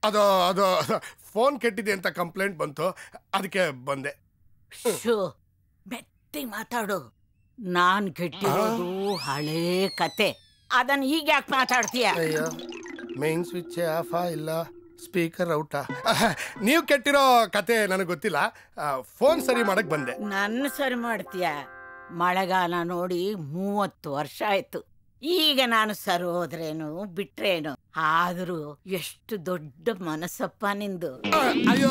ಅದು ಅದು ಫೋನ್ ಕೆಟ್ಟಿದೆ ಅಂತ ಕಂಪ್ಲೇಂಟ್ ಬಂತು ಅದಕ್ಕೆ ಬಂದೆ ಶೋ ಮೆತ್ತಿ ಮಾತಾಡು ನಾನ್ ಕೆಟ್ಟಿರೋದು ಹಳೇ ಕತೆ ಅದನ್ನ ಈಗ ಯಾಕೆ ಮಾತಾಡ್ತೀಯ ಅಯ್ಯೋ ಮೇನ್ ಸ್ವಿಚ್ ಆಫಾ ಇಲ್ಲ ಸ್ಪೀಕರ್ ಔಟಾ ನೀವು ಕೆಟ್ಟಿರೋ ಕತೆ ನನಗೆ ಗೊತ್ತಿಲ್ಲ ಫೋನ್ ಸರಿ ಮಾಡಕ್ ಬಂದೆ ನನ್ನ ಸರಿ ಮಾಡ್ತೀಯ ಮಳೆಗಾಲ ನೋಡಿ ಮೂವತ್ತು ವರ್ಷ ಆಯ್ತು ಈಗ ನಾನು ಸರೋದ್ರೇನು ಬಿಟ್ರೇನು ಆದ್ರೂ ಎಷ್ಟು ದೊಡ್ಡ ಮನಸ್ಸಪ್ಪ ನಿಂದು ಅಯ್ಯೋ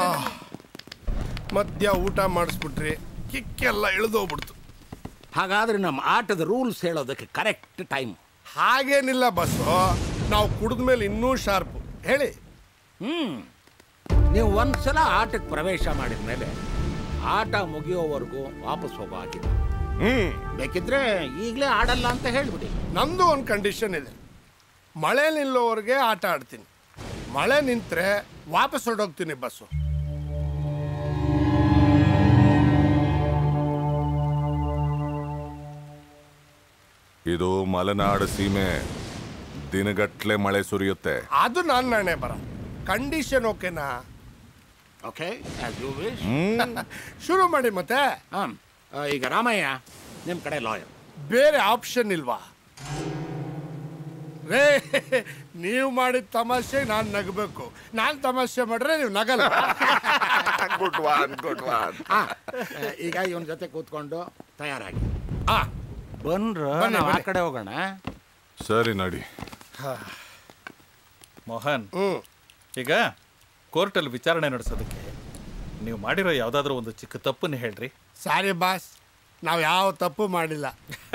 ಮಧ್ಯ ಊಟ ಮಾಡಿಸ್ಬಿಟ್ರಿ ಕಿಕ್ಕೆಲ್ಲ ಇಳಿದೋಗ್ಬಿಡ್ತು ಹಾಗಾದ್ರೆ ನಮ್ಮ ಆಟದ ರೂಲ್ಸ್ ಹೇಳೋದಕ್ಕೆ ಕರೆಕ್ಟ್ ಟೈಮ್ ಹಾಗೇನಿಲ್ಲ ಬಸ್ಸು ನಾವು ಕುಡಿದ ಮೇಲೆ ಇನ್ನೂ ಶಾರ್ಪು ಹೇಳಿ ಹ್ಮ್ ನೀವು ಒಂದ್ಸಲ ಆಟಕ್ಕೆ ಪ್ರವೇಶ ಮಾಡಿದ ಮೇಲೆ ಆಟ ಮುಗಿಯೋವರೆಗೂ ವಾಪಸ್ ಹೋಗೋ ಹಾಗಿದೆ ಹ್ಮ್ ಬೇಕಿದ್ರೆ ಈಗಲೇ ಆಡಲ್ಲ ಅಂತ ಹೇಳ್ಬಿಡಿ ನಮ್ದು ಒಂದು ಕಂಡೀಷನ್ ಇದೆ ಮಳೆ ನಿಲ್ಲೋವರೆಗೆ ಆಟ ಆಡ್ತೀನಿ ಮಳೆ ನಿಂತ್ರೆ ವಾಪಸ್ ಹೊರಡೋಗ್ತೀನಿ ಬಸ್ಸು ಇದು ಮಲೆನಾಡು ಸೀಮೆ ದಿನಗಟ್ಲೆ ಮಳೆ ಸುರಿಯುತ್ತೆ ಅದು ನಾನು ನಾಣೆ ಬರ ಕಂಡೀಷನ್ ಓಕೆನಾ ಓಕೆ ಆಸ್ ಯು ವಿಶ್ ಶುರು ಮಾಡಿ ಮತ್ತೆ ಹಾಂ ಈಗ ರಾಮಯ್ಯ ನಿಮ್ಮ ಕಡೆ ಲಾಯರ್ ಬೇರೆ ಆಪ್ಷನ್ ಇಲ್ವಾ ರೇ ನೀವು ಮಾಡಿದ ತಮಾಷೆ ನಾನು ನಗಬೇಕು ನಾನು ತಮಾಷೆ ಮಾಡ್ರೆ ನೀವು ನಗಲ್ಲ ಗುಡ್ ಒನ್ ಗುಡ್ ಒನ್ ಈಗ ಇವನ ಜೊತೆ ಕೂತ್ಕೊಂಡು ತಯಾರಾಗಿ ಆ, ಬಂದ್ರ ಬನ್ನಿ, ನಾವು ಆ ಬನ್ನಿ. ಕಡೆ ಹೋಗೋಣ ಸರಿ ನಡಿ ಮೋಹನ್ ಹ್ಮ್ ಈಗ ಕೋರ್ಟಲ್ಲಿ ವಿಚಾರಣೆ ನಡೆಸೋದಕ್ಕೆ ನೀವು ಮಾಡಿರೋ ಯಾವುದಾದ್ರೂ ಒಂದು ಚಿಕ್ಕ ತಪ್ಪನ್ನು ಹೇಳ್ರಿ ಸಾರಿ ಬಾಸ್ ನಾವು ಯಾವ ತಪ್ಪು ಮಾಡಿಲ್ಲ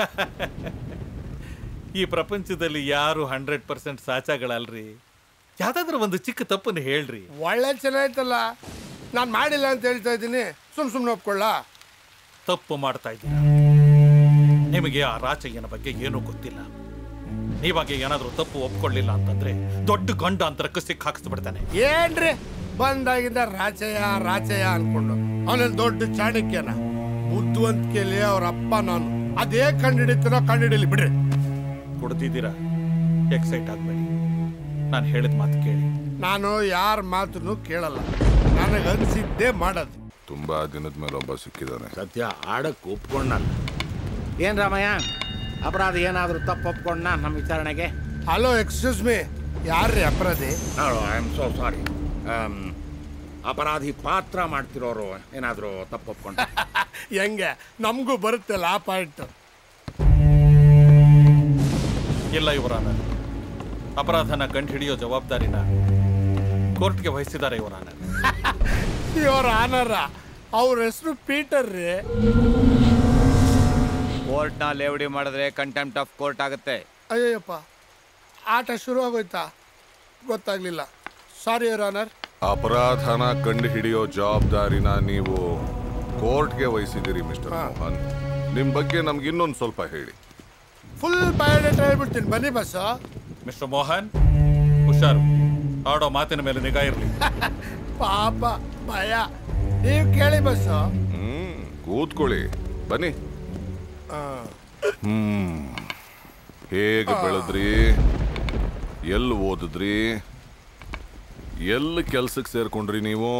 ಈ ಪ್ರಪಂಚದಲ್ಲಿ ಯಾರು ಹಂಡ್ರೆಡ್ ಪರ್ಸೆಂಟ್ ಸಾಚಾಗಳಲ್ರಿ ಯಾವುದಾದ್ರೂ ಒಂದು ಚಿಕ್ಕ ತಪ್ಪನ್ನು ಹೇಳ್ರಿ ಒಳ್ಳೆ ಚೆನ್ನಾಯ್ತಲ್ಲ ನಾನು ಮಾಡಿಲ್ಲ ಅಂತ ಹೇಳ್ತಾ ಇದ್ದೀನಿ ಸುಮ್ ಸುಮ್ಮನೆ ಒಪ್ಕೊಳ್ಳ ತಪ್ಪು ಮಾಡ್ತಾ ಇದ್ದೀರಾ ನಿಮಗೆ ಆ ರಾಚಯ್ಯನ ಬಗ್ಗೆ ಏನೂ ಗೊತ್ತಿಲ್ಲ ನೀವಾಗೆ ಏನಾದರೂ ತಪ್ಪು ಒಪ್ಕೊಳ್ಳಿಲ್ಲ ಅಂತಂದ್ರೆ ದೊಡ್ಡ ಗಂಡ ಅಂತರಕ್ಕೆ ಸಿಕ್ಕ ಹಾಕಿಸ್ಬಿಡ್ತಾನೆ ಏನ್ರಿ ಬಂದಾಗಿಂದ ರಾಚಯ್ಯ ರಾಚಯ್ಯ ಅನ್ಕೊಂಡು ಅವನಲ್ಲಿ ದೊಡ್ಡ ಚಾಣಕ್ಯನ ಬುದ್ಧಿವಂತಿಕೆಯಲ್ಲಿ ಅವ್ರ ಅಪ್ಪ ನಾನು ಅದೇ ಕಂಡಿಡಿತೀನೋ ಕಂಡಿಡಿಲಿ ಬಿಡ್ರಿ ಕೊಡ್ತಿದ್ದೀರಾ ಎಕ್ಸೈಟ್ ಆಗಬೇಡಿ ನಾನು ಹೇಳಿದ ಮಾತು ಕೇಳಿ ನಾನು ಯಾರ ಮಾತನ್ನು ಕೇಳಲ್ಲ ನನಗೆ ಅನ್ಸಿದ್ದೇ ಮಾಡೋದು ತುಂಬಾ ದಿನದ ಮೇಲೆ ಒಬ್ಬ ಸಿಕ್ಕಿದ್ದಾನೆ ಸದ್ಯ ಆಡಕ್ಕೆ ಒಪ್ಕೊಂಡಲ್ಲ ಏನ್ ರಾಮಯ್ಯ ಅಪರಾಧ ಏನಾದರೂ ತಪ್ಪು ಒಪ್ಕೊಂಡ ನಮ್ಮ ವಿಚಾರಣೆಗೆ ಹಲೋ ಎಕ್ಸ್ಕ್ಯೂಸ್ ಮೀ ಯಾರ್ರಿ ಅಪರಾಧಿ ಐ ಆಮ್ ಸೋ ಸಾರಿ ಅಪರಾಧಿ ಪಾತ್ರ ಮಾಡ್ತಿರೋರು ಏನಾದರೂ ತಪ್ಪು ಒಪ್ಕೊಂಡ ಹೆಂಗೆ ನಮಗೂ ಬರುತ್ತಲ್ಲ ಆ ಪಾಯಿಂಟ್ ಇಲ್ಲ ಇವರಾನ ಅಪರಾಧನ ಕಂಡು ಹಿಡಿಯೋ ಜವಾಬ್ದಾರಿನ ಕೋರ್ಟ್ಗೆ ವಹಿಸಿದ್ದಾರೆ ಇವರಾನ ಇವ್ರ ಆನರ ಅವ್ರ ಹೆಸರು ಪೀಟರ್ ರೀ ಕೋರ್ಟ್ನ ಲೇವಡಿ ಮಾಡಿದ್ರೆ ಕಂಟೆಂಪ್ಟ್ ಆಫ್ ಕೋರ್ಟ್ ಆಗುತ್ತೆ ಅಯ್ಯಪ್ಪ ಆಟ ಶುರು ಆಗೋಯ್ತಾ ಗೊತ್ತಾಗ್ಲಿಲ್ಲ ಸಾರಿ ಯುವರ್ ಆನರ್ ಅಪರಾಧನ ಕಂಡು ಹಿಡಿಯೋ ಜವಾಬ್ದಾರಿನ ನೀವು ಕೋರ್ಟ್ಗೆ ವಹಿಸಿದ್ದೀರಿ ಮಿಸ್ಟರ್ ಮೋಹನ್ ನಿಮ್ ಬಗ್ಗೆ ನಮ್ಗೆ ಇನ್ನೊಂದು ಸ್ವಲ್ಪ ಹೇಳಿ ಫುಲ್ ಬಯೋಡೇಟಾ ಹೇಳ್ಬಿಡ್ತೀನಿ ಬನ್ನಿ ಬಸ್ ಮಿಸ್ಟರ್ ಮೋಹನ್ ಹುಷಾರು ಆಡೋ ಮಾತಿನ ಮೇಲೆ ನಿಗಾ ಇರಲಿ ಪಾಪ ಭಯ ನೀವು ಕೇಳಿ ಬಸ್ ಹ್ಮ್ ಕೂತ್ಕೊಳ್ಳಿ ಬನ್ನಿ ಹ್ಮ್ ಹೇಗೆ ಬೆಳೆದ್ರಿ ಎಲ್ಲಿ ಓದಿದ್ರಿ ಎಲ್ಲಿ ಕೆಲ್ಸಕ್ಕೆ ಸೇರ್ಕೊಂಡ್ರಿ ನೀವು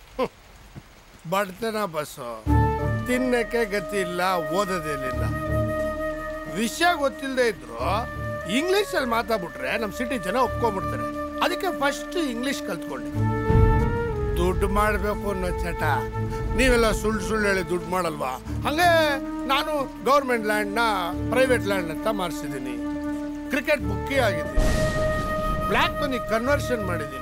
ಬಡ್ತನ ಬಸ್ಸು ತಿನ್ನಕ್ಕೆ ಗತಿ ಇಲ್ಲ ಓದೋದೇನಿಲ್ಲ ವಿಷಯ ಗೊತ್ತಿಲ್ಲದೆ ಇದ್ರು ಇಂಗ್ಲಿಷಲ್ಲಿ ಮಾತಾಡ್ಬಿಟ್ರೆ ನಮ್ಮ ಸಿಟಿ ಜನ ಒಪ್ಕೊಂಡ್ಬಿಡ್ತಾರೆ ಅದಕ್ಕೆ ಫಸ್ಟ್ ಇಂಗ್ಲಿಷ್ ಕಲ್ತ್ಕೊಂಡೆ ದುಡ್ಡು ಮಾಡಬೇಕು ಅನ್ನೋ ಚಟ ನೀವೆಲ್ಲ ಸುಳ್ಳು ಸುಳ್ಳು ಹೇಳಿ ದುಡ್ಡು ಮಾಡಲ್ವಾ ಹಂಗೆ ನಾನು ಗೌರ್ಮೆಂಟ್ ಲ್ಯಾಂಡ್ನ ಪ್ರೈವೇಟ್ ಲ್ಯಾಂಡ್ ಅಂತ ಮಾರಿಸಿದ್ದೀನಿ ಕ್ರಿಕೆಟ್ ಬುಕ್ಕಿ ಆಗಿದ್ದೀನಿ ಬ್ಲ್ಯಾಕ್ ಮನಿ ಕನ್ವರ್ಷನ್ ಮಾಡಿದ್ದೀನಿ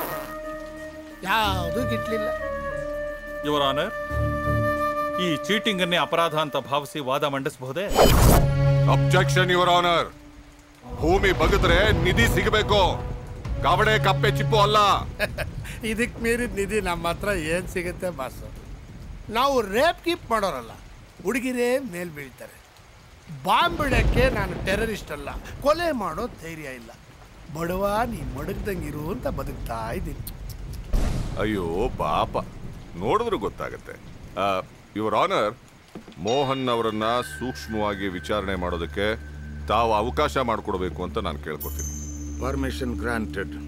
ಯಾವುದೂ ಗಿಟ್ಲಿಲ್ಲ ಯುವರ್ ಆನರ್ ಈ ಚೀಟಿಂಗ್ ಅನ್ನೇ ಅಪರಾಧ ಅಂತ ಭಾವಿಸಿ ವಾದ ಮಂಡಿಸಬಹುದೇ ಅಬ್ಜೆಕ್ಷನ್ ಯುವರ್ ಆನರ್ ಭೂಮಿ ಬಗದ್ರೆ ನಿಧಿ ಸಿಗಬೇಕು ಕವಡೆ ಕಪ್ಪೆ ಚಿಪ್ಪು ಅಲ್ಲ ಇದಕ್ಕೆ ಮೀರಿದ ನಿಧಿ ನಮ್ಮ ಹತ್ರ ಏನು ಸಿಗುತ್ತೆ ಬಾಸು ನಾವು ರೇಪ್ ಕೀಪ್ ಮಾಡೋರಲ್ಲ ಹುಡುಗಿರೇ ಮೇಲ್ ಬೀಳ್ತಾರೆ ಬಾಂಬ್ ಬಿಡಕ್ಕೆ ನಾನು ಟೆರರಿಸ್ಟ್ ಅಲ್ಲ ಕೊಲೆ ಮಾಡೋ ಧೈರ್ಯ ಇಲ್ಲ ಬಡವ ನೀ ಮಡಗ್ದಂಗಿರು ಅಂತ ಬದುಕ್ತಾ ಇದ್ದೀನಿ ಅಯ್ಯೋ ಪಾಪ ನೋಡಿದ್ರು ಗೊತ್ತಾಗತ್ತೆ ಯುವರ್ ಆನರ್ ಮೋಹನ್ ಅವರನ್ನ ಸೂಕ್ಷ್ಮವಾಗಿ ವಿಚಾರಣೆ ಮಾಡೋದಕ್ಕೆ ತಾವು ಅವಕಾಶ ಮಾಡಿಕೊಡ್ಬೇಕು ಅಂತ ನಾನು ಕೇಳ್ಕೊತೀನಿ ಪರ್ಮಿಷನ್ ಗ್ರಾಂಟೆಡ್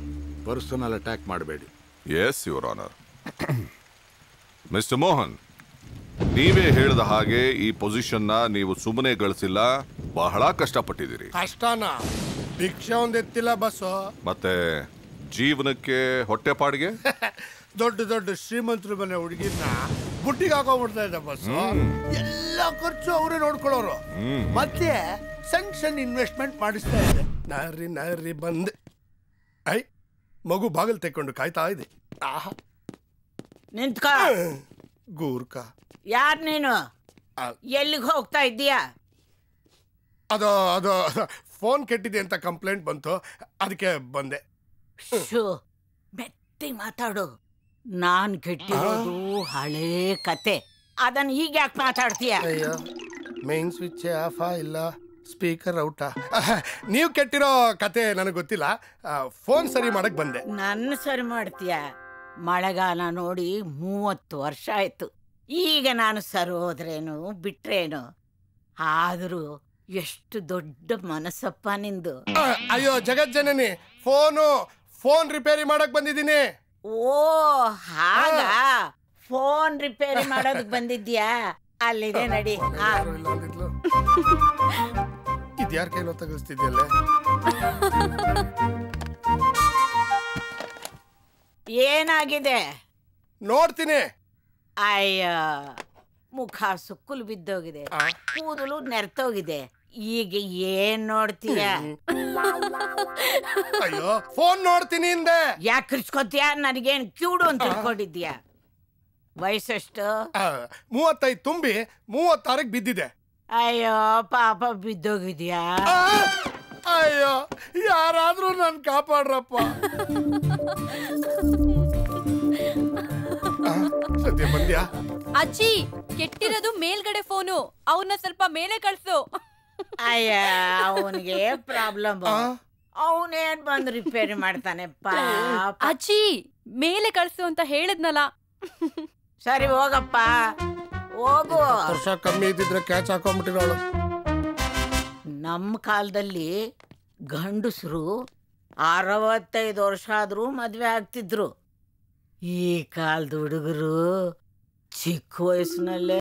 ಪರ್ಸನಲ್ ಅಟ್ಯಾಕ್ ಮಾಡಬೇಡಿ yes your honour mister Mohan ನೀವೇ ಹೇಳಿದ ಹಾಗೆ ಈ ಪೊಸಿಷನ್ನ ನೀವು ಸುಮ್ಮನೆ ಗಳಿಸಿಲ್ಲ ಬಹಳ ಕಷ್ಟಪಟ್ಟಿದ್ದೀರಿ ಕಷ್ಟನ ಭಿಕ್ಷೆ ಒಂದ್ ಎತ್ತಿಲ್ಲ ಬಸ್ಸು ಮತ್ತೆ ಜೀವನಕ್ಕೆ ಹೊಟ್ಟೆಪಾಡಿಗೆ ದೊಡ್ಡ ದೊಡ್ಡ ಶ್ರೀಮಂತರ ಮನೆ ಹುಡುಗಿನ ಬುಟ್ಟಿಗೆ ಹಾಕೊಂಡ್ಬಿಡ್ತಾ ಇದ್ದ ಬಸ್ಸು ಎಲ್ಲ ಖರ್ಚು ಅವರೇ ನೋಡ್ಕೊಳ್ಳೋರು ಮತ್ತೆ ಸಣ್ಣ ಸಣ್ಣ ಇನ್ವೆಸ್ಟ್ಮೆಂಟ್ ಮಾಡಿಸ್ತಾ ಇದೆ ನರಿ ನರಿ ಬಂದೆ ಐ ಮಗು ಬಾಗಿಲು ತೆಕ್ಕೊಂಡು ಕಾಯ್ತಾ ಇದೆ ಆಹಾ ನಿಂತ್ಕ ಗೂರ್ಕ ಯಾರ್ ನೀನು ಆ. ಎಲ್ಲಿಗೆ ಹೋಗ್ತಾ ಇದ್ದೀಯಾ ಅದು ಅದು ಫೋನ್ ಕೆಟ್ಟಿದೆ ಅಂತ ಕಂಪ್ಲೇಂಟ್ ಬಂತು ಅದಕ್ಕೆ ಬಂದೆ ಶೋ ಮೆತ್ತಿ ಮಾತಾಡು ನಾನ್ ಕೆಟ್ಟಿರೋದು ಹಳೇ ಕತೆ ಅದನ್ನ ಈಗ ಯಾಕೆ ಮಾತಾಡ್ತೀಯ ಅಯ್ಯೋ ಮೈನ್ ಸ್ವಿಚ್ ಆಫಾ ಇಲ್ಲ ಸ್ಪೀಕರ್ ಔಟಾ ನೀವು ಕೆಟ್ಟಿರೋ ಕತೆ ನನಗೆ ಗೊತ್ತಿಲ್ಲ ಫೋನ್ ಸರಿ ಮಾಡಕ್ ಬಂದೆ ನನ್ನ ಸರಿ ಮಾಡ್ತೀಯ ಮಳೆಗಾಲ ನೋಡಿ ಮೂವತ್ತು ವರ್ಷ ಆಯ್ತು ಈಗ ನಾನು ಸರೋದ್ರೇನು ಬಿಟ್ರೇನು ಆದರೂ ಎಷ್ಟು ದೊಡ್ಡ ಮನಸ್ಸಪ್ಪ ನಿಂದು ಆ, ಅಯ್ಯೋ ಜಗಜ್ಜನನಿ ಫೋನು ಫೋನ್ ರಿಪೇರಿ ಮಾಡಕ್ ಬಂದಿದ್ದೀನಿ ಓ ಹಾಗ ಫೋನ್ ರಿಪೇರಿ ಮಾಡೋದಕ್ ಬಂದಿದ್ಯಾ ಅಲ್ಲಿದೆ ನಡಿ ಹಾ ಯಾರು ಇಲ್ಲ ಅಂದಿದ್ಲು ಇದ್ಯಾರ ಕೈಲೋ ತೆಗಿಸ್ತಿದ್ಯಲ್ಲ ಏನಾಗಿದೆ ನೋಡ್ತೀನಿ ಅಯ್ಯ ಮುಖ ಸುಕ್ಕುಲು ಬಿದ್ದೋಗಿದೆ ಆ. ಕೂದಲು ನೆರ್ತೋಗಿದೆ ಈಗ ಏನ್ ನೋಡ್ತೀಯ ಅಯ್ಯೋ ಫೋನ್ ನೋಡ್ತೀನಿ ಹಿಂದೆ ಯಾಕೆ ಕಿರ್ಚ್ಕೊತೀಯ ನನಗೇನ್ ಕ್ಯೂಡು ಅಂತ ತಿಳ್ಕೊಂಡಿದ್ಯಾ ವಯಸ್ಸೆಷ್ಟು ಆ, ಮೂವತ್ತೈದು ತುಂಬಿ ಮೂವತ್ತಾರಕ್ಕೆ ಬಿದ್ದಿದೆ ಅಯ್ಯೋ ಪಾಪ ಬಿದ್ದೋಗಿದ್ಯಾ ಆ, ಅಯ್ಯೋ ಯಾರಾದ್ರೂ ನನ್ ಕಾಪಾಡ್ರಪ್ಪ ಆ, ಸದ್ಯ ಬಂದ್ಯಾ ಅಜ್ಜಿ ಕೆಟ್ಟಿರೋದು ಮೇಲ್ಗಡೆ ಫೋನು ಅವನ್ನ ಸ್ವಲ್ಪ ಮೇಲೆ ಕಳ್ಸು ಅಯ್ಯ ಅವನಿಗೆ ಪ್ರಾಬ್ಲಮ್ ಆ? ಅವನೇನ್ ಬಂದು ರಿಪೇರಿ ಮಾಡ್ತಾನೆ ಪಾಪ ಅಜ್ಜಿ ಮೇಲೆ ಕಳ್ಸು ಅಂತ ಹೇಳಿದ್ನಲ್ಲ ಸರಿ ಹೋಗಪ್ಪ ಹೋಗು ವರ್ಷ ಕಮ್ಮಿ ಇದ್ದಿದ್ರೆ ಕ್ಯಾಚ್ ಹಾಕೊಂಡ್ಬಿಟ್ಟಿರೋಳು ನಮ್ಮ ಕಾಲದಲ್ಲಿ ಗಂಡಸರು ಅರವತ್ತೈದು ವರ್ಷ ಆದ್ರೂ ಮದ್ವೆ ಆಗ್ತಿದ್ರು ಈ ಕಾಲದ ಹುಡುಗರು ಚಿಕ್ಕ ವಯಸ್ಸಿನಲ್ಲೇ